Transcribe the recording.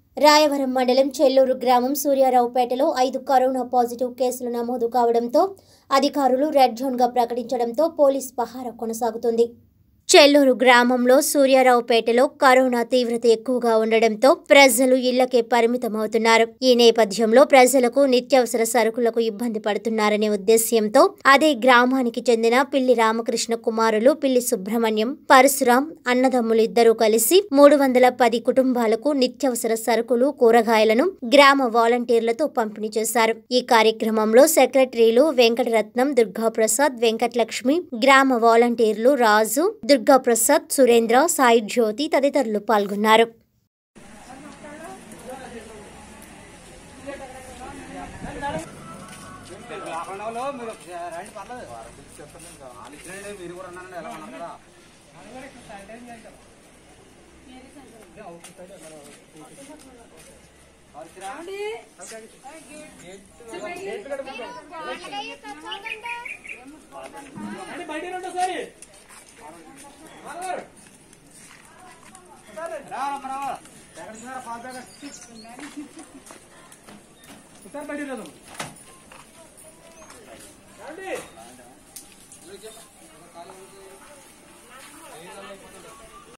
రాయవరం మండలం చెల్లూరు గ్రామం సూర్యారావుపేటలో ఐదు కరోనా పాజిటివ్ కేసులు నమోదు కావడంతో అధికారులు రెడ్ జోన్గా ప్రకటించడంతో పోలీస్ పహారా కొనసాగుతుంది చెల్లూరు గ్రామంలో సూర్యారావుపేటలో కరోనా తీవ్రత ఎక్కువగా ఉండడంతో ప్రజలు ఇళ్లకే పరిమితమవుతున్నారు ఈ నేపథ్యంలో ప్రజలకు నిత్యావసర సరుకులకు ఇబ్బంది పడుతున్నారనే ఉద్దేశ్యంతో అదే గ్రామానికి చెందిన పిల్లి రామకృష్ణ కుమారులు పిల్లి సుబ్రహ్మణ్యం పరశురాం అన్నదమ్ములు ఇద్దరూ కలిసి మూడు వందల పది కుటుంబాలకు నిత్యావసర సరుకులు కూరగాయలను గ్రామ వాలంటీర్లతో పంపిణీ చేశారు ఈ కార్యక్రమంలో సెక్రటరీలు వెంకటరత్నం దుర్గాప్రసాద్ వెంకటలక్ష్మి గ్రామ వాలంటీర్లు రాజు దుర్గాప్రసాద్ సురేంద్ర సాయి జ్యోతి తదితరులు పాల్గొన్నారు లాక్డౌన్లో మీరు రండి పర్లేదు వాళ్ళు ఇచ్చినండి మీరు కూడా అన్నారండి ఎలా ఉన్నారు కదా రావమ్మా, రావా. ఎక్కడ ఇచ్చినారా పాల ప్యాకెట్? సార్ బయట